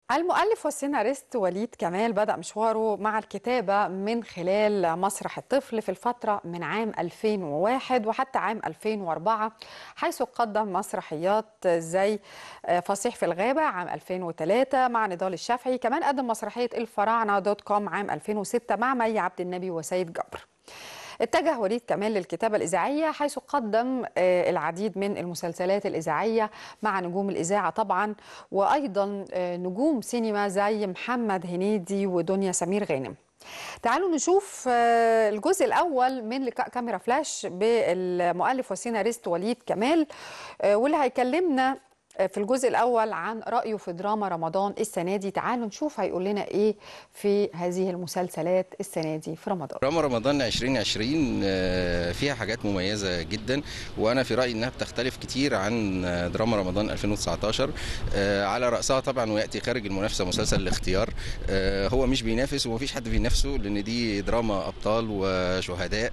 المؤلف والسيناريست وليد كمال بدأ مشواره مع الكتابة من خلال مسرح الطفل في الفترة من عام 2001 وحتى عام 2004 حيث قدم مسرحيات زي فصيح في الغابة عام 2003 مع نضال الشافعي كمان قدم مسرحية الفراعنة دوت كوم عام 2006 مع مي عبد النبي وسيد جبر اتجه وليد كمال للكتابة الإذاعية حيث قدم العديد من المسلسلات الإذاعية مع نجوم الإذاعة طبعا وأيضا نجوم سينما زي محمد هنيدي ودنيا سمير غانم تعالوا نشوف الجزء الأول من لقاء كاميرا فلاش بالمؤلف والسيناريست وليد كمال واللي هيكلمنا في الجزء الأول عن رأيه في دراما رمضان السنة دي تعالوا نشوف هيقول لنا إيه في هذه المسلسلات السنة دي في رمضان دراما رمضان 2020 فيها حاجات مميزة جدا وأنا في رأيي إنها بتختلف كتير عن دراما رمضان 2019 على رأسها طبعا ويأتي خارج المنافسة مسلسل الاختيار هو مش بينافس ومفيش حد بينافسه لأن دي دراما أبطال وشهداء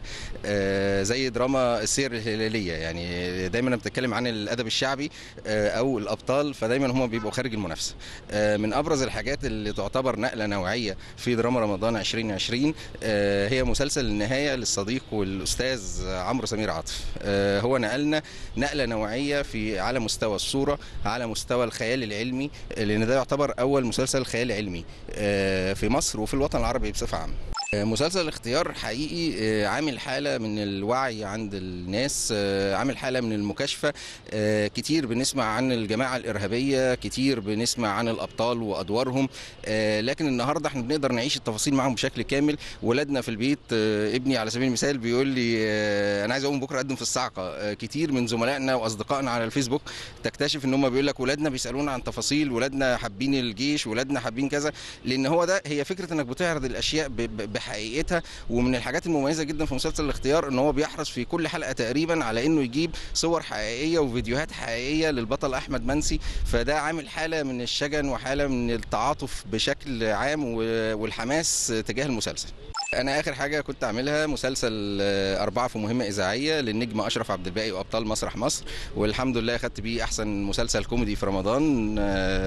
زي دراما السير الهلالية يعني دايما بتتكلم عن الأدب الشعبي أو الابطال فدايما هم بيبقوا خارج المنافسه من ابرز الحاجات اللي تعتبر نقله نوعيه في دراما رمضان 2020 هي مسلسل النهايه للصديق والاستاذ عمرو سمير عاطف هو نقلنا نقله نوعيه في على مستوى الصوره على مستوى الخيال العلمي لان ده يعتبر اول مسلسل خيال علمي في مصر وفي الوطن العربي بصفه عامه مسلسل الاختيار حقيقي عامل حاله من الوعي عند الناس عامل حاله من المكاشفه كتير بنسمع عن الجماعه الارهابيه كتير بنسمع عن الابطال وادوارهم لكن النهارده احنا بنقدر نعيش التفاصيل معاهم بشكل كامل ولادنا في البيت ابني على سبيل المثال بيقول لي انا عايز اقوم بكره اقدم في الصاعقه كتير من زملائنا واصدقائنا على الفيسبوك تكتشف ان هم بيقول لك ولادنا بيسالونا عن تفاصيل ولادنا حابين الجيش ولادنا حابين كذا لان هو ده هي فكره انك بتعرض الاشياء بحقيقتها ومن الحاجات المميزه جدا في مسلسل الاختيار ان هو بيحرص في كل حلقه تقريبا على انه يجيب صور حقيقيه وفيديوهات حقيقيه للبطل احمد منسي فده عامل حاله من الشجن وحاله من التعاطف بشكل عام والحماس تجاه المسلسل انا اخر حاجه كنت اعملها مسلسل اربعه في مهمه اذاعيه للنجم اشرف عبد الباقي وابطال مسرح مصر والحمد لله خدت بيه احسن مسلسل كوميدي في رمضان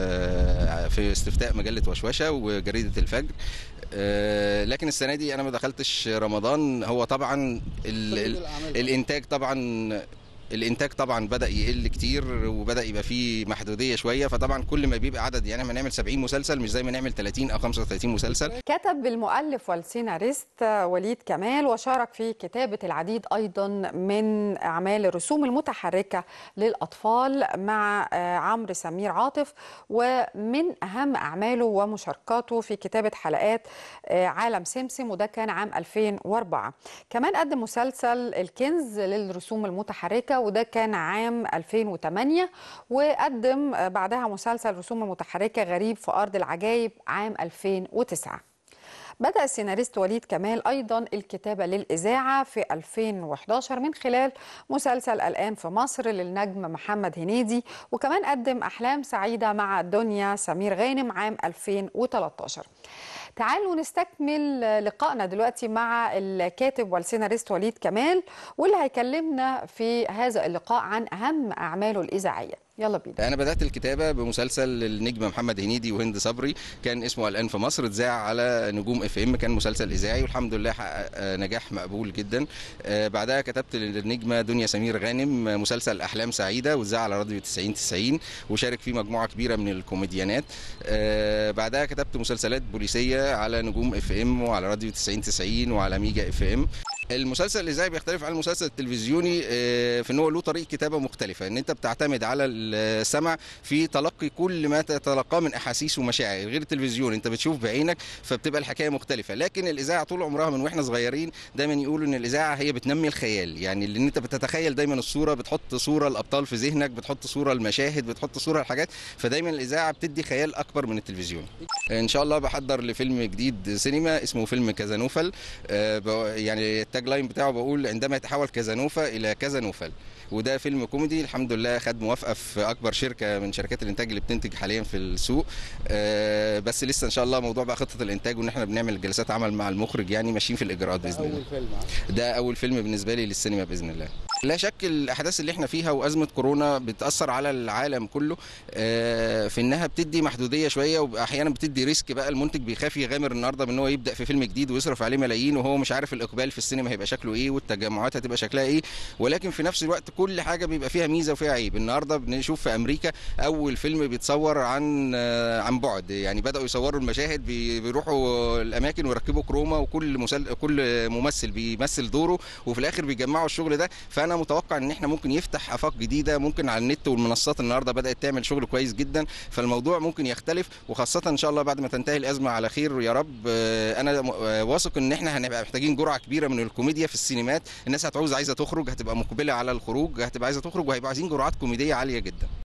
في استفتاء مجله وشوشه وجريده الفجر لكن السنه دي انا ما دخلتش رمضان هو طبعا ال ال الانتاج طبعا الانتاج طبعا بدا يقل كتير وبدا يبقى فيه محدوديه شويه فطبعا كل ما بيبقى عدد يعني ما نعمل 70 مسلسل مش زي ما نعمل 30 او 35 مسلسل كتب المؤلف والسيناريست وليد كمال وشارك في كتابه العديد ايضا من اعمال الرسوم المتحركه للاطفال مع عمرو سمير عاطف ومن اهم اعماله ومشاركاته في كتابه حلقات عالم سمسم وده كان عام 2004 كمان قدم مسلسل الكنز للرسوم المتحركه وده كان عام 2008 وقدم بعدها مسلسل رسوم المتحركة غريب في أرض العجائب عام 2009 بدأ السيناريست وليد كمال أيضا الكتابة للإذاعة في 2011 من خلال مسلسل الآن في مصر للنجم محمد هنيدي وكمان قدم أحلام سعيدة مع دنيا سمير غانم عام 2013 تعالوا نستكمل لقائنا دلوقتي مع الكاتب والسيناريست وليد كمال واللي هيكلمنا في هذا اللقاء عن أهم أعماله الإذاعية يلا بينا انا بدات الكتابه بمسلسل للنجم محمد هنيدي وهند صبري كان اسمه الان في مصر اتذاع على نجوم اف ام كان مسلسل اذاعي والحمد لله حقق نجاح مقبول جدا بعدها كتبت للنجمه دنيا سمير غانم مسلسل احلام سعيده واتذاع على راديو 90 90 وشارك فيه مجموعه كبيره من الكوميديانات بعدها كتبت مسلسلات بوليسيه على نجوم اف ام وعلى راديو 90 90 وعلى ميجا اف ام المسلسل الاذاعي بيختلف عن المسلسل التلفزيوني في ان هو له طريقه كتابه مختلفه ان انت بتعتمد على السمع في تلقي كل ما تتلقاه من احاسيس ومشاعر غير التلفزيون انت بتشوف بعينك فبتبقى الحكايه مختلفه لكن الاذاعه طول عمرها من واحنا صغيرين دايما يقولوا ان الاذاعه هي بتنمي الخيال يعني اللي انت بتتخيل دايما الصوره بتحط صوره الابطال في ذهنك بتحط صوره المشاهد بتحط صوره الحاجات فدايما الاذاعه بتدي خيال اكبر من التلفزيون ان شاء الله بحضر لفيلم جديد سينما اسمه فيلم كازانوفل يعني التاج لاين بتاعه بقول عندما يتحول كازانوفا الى كازانوفل وده فيلم كوميدي الحمد لله خد موافقه في اكبر شركه من شركات الانتاج اللي بتنتج حاليا في السوق أه بس لسه ان شاء الله موضوع بقى خطه الانتاج وان احنا بنعمل جلسات عمل مع المخرج يعني ماشيين في الاجراءات باذن الله اول فيلم ده اول فيلم بالنسبه لي للسينما باذن الله لا شك الاحداث اللي احنا فيها وازمه كورونا بتاثر على العالم كله آه، في انها بتدي محدوديه شويه واحيانا بتدي ريسك بقى المنتج بيخاف يغامر النهارده بان هو يبدا في فيلم جديد ويصرف عليه ملايين وهو مش عارف الاقبال في السينما هيبقى شكله ايه والتجمعات هتبقى شكلها ايه ولكن في نفس الوقت كل حاجه بيبقى فيها ميزه وفيها عيب النهارده بنشوف في امريكا اول فيلم بيتصور عن آه، عن بعد يعني بداوا يصوروا المشاهد بي- بيروحوا الاماكن ويركبوا كروما وكل مسل... كل ممثل بيمثل دوره وفي الاخر بيجمعوا الشغل ده فانا متوقع ان احنا ممكن يفتح افاق جديده ممكن على النت والمنصات النهارده بدات تعمل شغل كويس جدا فالموضوع ممكن يختلف وخاصه ان شاء الله بعد ما تنتهي الازمه على خير يا رب آه، انا م- آه، واثق ان احنا هنبقى محتاجين جرعه كبيره من الكوميديا في السينمات الناس هتعوز عايزه تخرج هتبقى مقبله على الخروج هتبقى عايزه تخرج وهيبقى عايزين جرعات كوميديه عاليه جدا